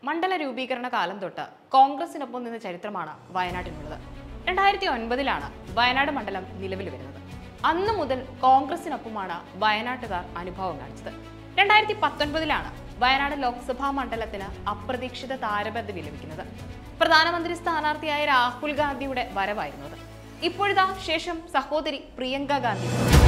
മണ്ഡല രൂപീകരണ കാലം തൊട്ട് കോൺഗ്രസിനൊപ്പം നിന്ന ചരിത്രമാണ് വയനാട്ടിനുള്ളത് രണ്ടായിരത്തി ഒൻപതിലാണ് വയനാട് മണ്ഡലം നിലവിൽ വരുന്നത് അന്ന് മുതൽ കോൺഗ്രസിനൊപ്പമാണ് വയനാട്ടുകാർ അനുഭവം കാണിച്ചത് രണ്ടായിരത്തി പത്തൊൻപതിലാണ് വയനാട് ലോക്സഭാ മണ്ഡലത്തിന് അപ്രതീക്ഷിത താരബദ്ധ ലഭിക്കുന്നത് പ്രധാനമന്ത്രി സ്ഥാനാർത്ഥിയായ രാഹുൽ ഗാന്ധിയുടെ വരവായിരുന്നത് ഇപ്പോഴിതാ ശേഷം സഹോദരി പ്രിയങ്ക ഗാന്ധി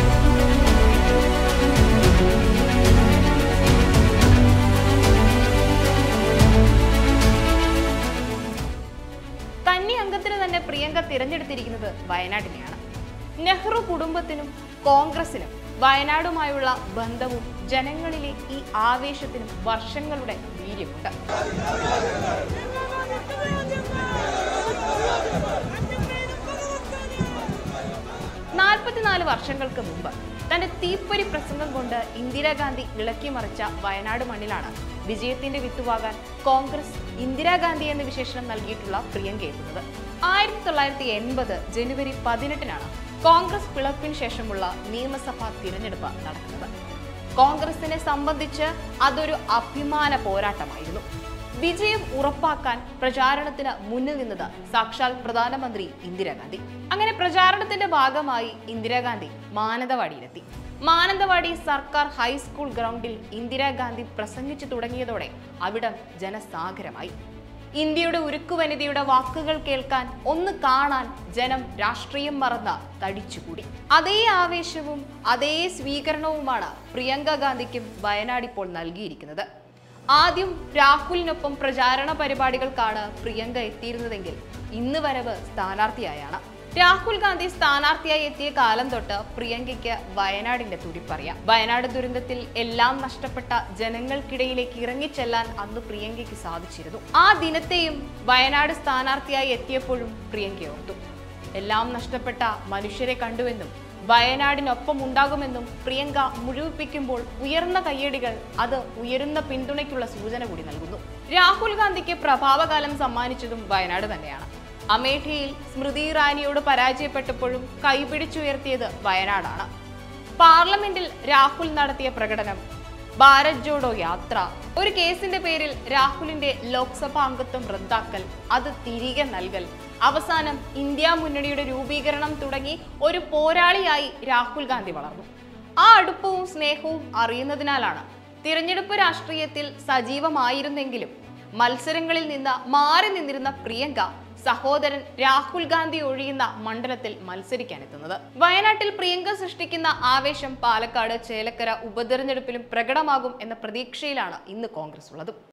കന്നി അംഗത്തിന് തന്നെ പ്രിയങ്ക തിരഞ്ഞെടുത്തിരിക്കുന്നത് വയനാട്ടിനെയാണ് നെഹ്റു കുടുംബത്തിനും കോൺഗ്രസിനും വയനാടുമായുള്ള ബന്ധവും ജനങ്ങളിലെ ഈ ആവേശത്തിനും വർഷങ്ങളുടെ വീര്യമുണ്ട് നാൽപ്പത്തിനാല് വർഷങ്ങൾക്ക് മുമ്പ് തന്റെ തീപ്പൊരി പ്രസംഗം കൊണ്ട് ഇന്ദിരാഗാന്ധി ഇളക്കിമറിച്ച വയനാട് മണ്ണിലാണ് വിജയത്തിന്റെ വിത്തുവാകാൻ കോൺഗ്രസ് ഇന്ദിരാഗാന്ധി എന്ന വിശേഷണം നൽകിയിട്ടുള്ള പ്രിയങ്ക എത്തുന്നത് ആയിരത്തി തൊള്ളായിരത്തി എൺപത് ജനുവരി പതിനെട്ടിനാണ് കോൺഗ്രസ് പിളർപ്പിന് ശേഷമുള്ള നിയമസഭാ തിരഞ്ഞെടുപ്പ് നടക്കുന്നത് കോൺഗ്രസിനെ സംബന്ധിച്ച് അതൊരു അഭിമാന പോരാട്ടമായിരുന്നു വിജയം ഉറപ്പാക്കാൻ പ്രചാരണത്തിന് മുന്നിൽ നിന്നത് സാക്ഷാൽ പ്രധാനമന്ത്രി ഇന്ദിരാഗാന്ധി അങ്ങനെ പ്രചാരണത്തിന്റെ ഭാഗമായി ഇന്ദിരാഗാന്ധി മാനന്തവാടിയിലെത്തി മാനന്തവാടി സർക്കാർ ഹൈസ്കൂൾ ഗ്രൗണ്ടിൽ ഇന്ദിരാഗാന്ധി പ്രസംഗിച്ചു തുടങ്ങിയതോടെ അവിടം ജനസാഗരമായി ഇന്ത്യയുടെ ഉരുക്കുവനിതയുടെ വാക്കുകൾ കേൾക്കാൻ ഒന്ന് കാണാൻ ജനം രാഷ്ട്രീയം മറന്ന തടിച്ചുകൂടി അതേ ആവേശവും അതേ സ്വീകരണവുമാണ് പ്രിയങ്ക ഗാന്ധിക്കും വയനാട് ഇപ്പോൾ നൽകിയിരിക്കുന്നത് ആദ്യം രാഹുലിനൊപ്പം പ്രചാരണ പരിപാടികൾക്കാണ് പ്രിയങ്ക എത്തിയിരുന്നതെങ്കിൽ ഇന്ന് വരവ് സ്ഥാനാർത്ഥിയായാണ് രാഹുൽ ഗാന്ധി സ്ഥാനാർത്ഥിയായി എത്തിയ കാലം തൊട്ട് പ്രിയങ്കയ്ക്ക് വയനാടിന്റെ തുടിപ്പറിയാം വയനാട് ദുരന്തത്തിൽ എല്ലാം നഷ്ടപ്പെട്ട ജനങ്ങൾക്കിടയിലേക്ക് ഇറങ്ങിച്ചെല്ലാൻ അന്ന് പ്രിയങ്കയ്ക്ക് സാധിച്ചിരുന്നു ആ ദിനത്തെയും വയനാട് സ്ഥാനാർത്ഥിയായി എത്തിയപ്പോഴും പ്രിയങ്ക ഓർത്തു എല്ലാം നഷ്ടപ്പെട്ട മനുഷ്യരെ കണ്ടുവെന്നും വയനാടിനൊപ്പം ഉണ്ടാകുമെന്നും പ്രിയങ്ക മുഴുവിപ്പിക്കുമ്പോൾ ഉയർന്ന കയ്യടികൾ അത് ഉയരുന്ന പിന്തുണയ്ക്കുള്ള സൂചന കൂടി നൽകുന്നു രാഹുൽ ഗാന്ധിക്ക് പ്രഭാവകാലം സമ്മാനിച്ചതും വയനാട് തന്നെയാണ് അമേഠിയിൽ സ്മൃതി ഇറാനിയോട് പരാജയപ്പെട്ടപ്പോഴും കൈപിടിച്ചുയർത്തിയത് വയനാടാണ് പാർലമെന്റിൽ രാഹുൽ നടത്തിയ പ്രകടനം ഭാരത് ജോഡോ യാത്ര ഒരു കേസിന്റെ പേരിൽ രാഹുലിന്റെ ലോക്സഭാ അംഗത്വം റദ്ദാക്കൽ അത് തിരികെ നൽകൽ അവസാനം ഇന്ത്യ മുന്നണിയുടെ രൂപീകരണം തുടങ്ങി ഒരു പോരാളിയായി രാഹുൽ ഗാന്ധി വളർന്നു ആ അടുപ്പവും സ്നേഹവും അറിയുന്നതിനാലാണ് തിരഞ്ഞെടുപ്പ് രാഷ്ട്രീയത്തിൽ സജീവമായിരുന്നെങ്കിലും മത്സരങ്ങളിൽ നിന്ന് മാറി നിന്നിരുന്ന പ്രിയങ്ക സഹോദരൻ രാഹുൽ ഗാന്ധി ഒഴിയുന്ന മണ്ഡലത്തിൽ മത്സരിക്കാനെത്തുന്നത് വയനാട്ടിൽ പ്രിയങ്ക സൃഷ്ടിക്കുന്ന ആവേശം പാലക്കാട് ചേലക്കര ഉപതെരഞ്ഞെടുപ്പിലും പ്രകടമാകും എന്ന പ്രതീക്ഷയിലാണ് ഇന്ന് കോൺഗ്രസ് ഉള്ളത്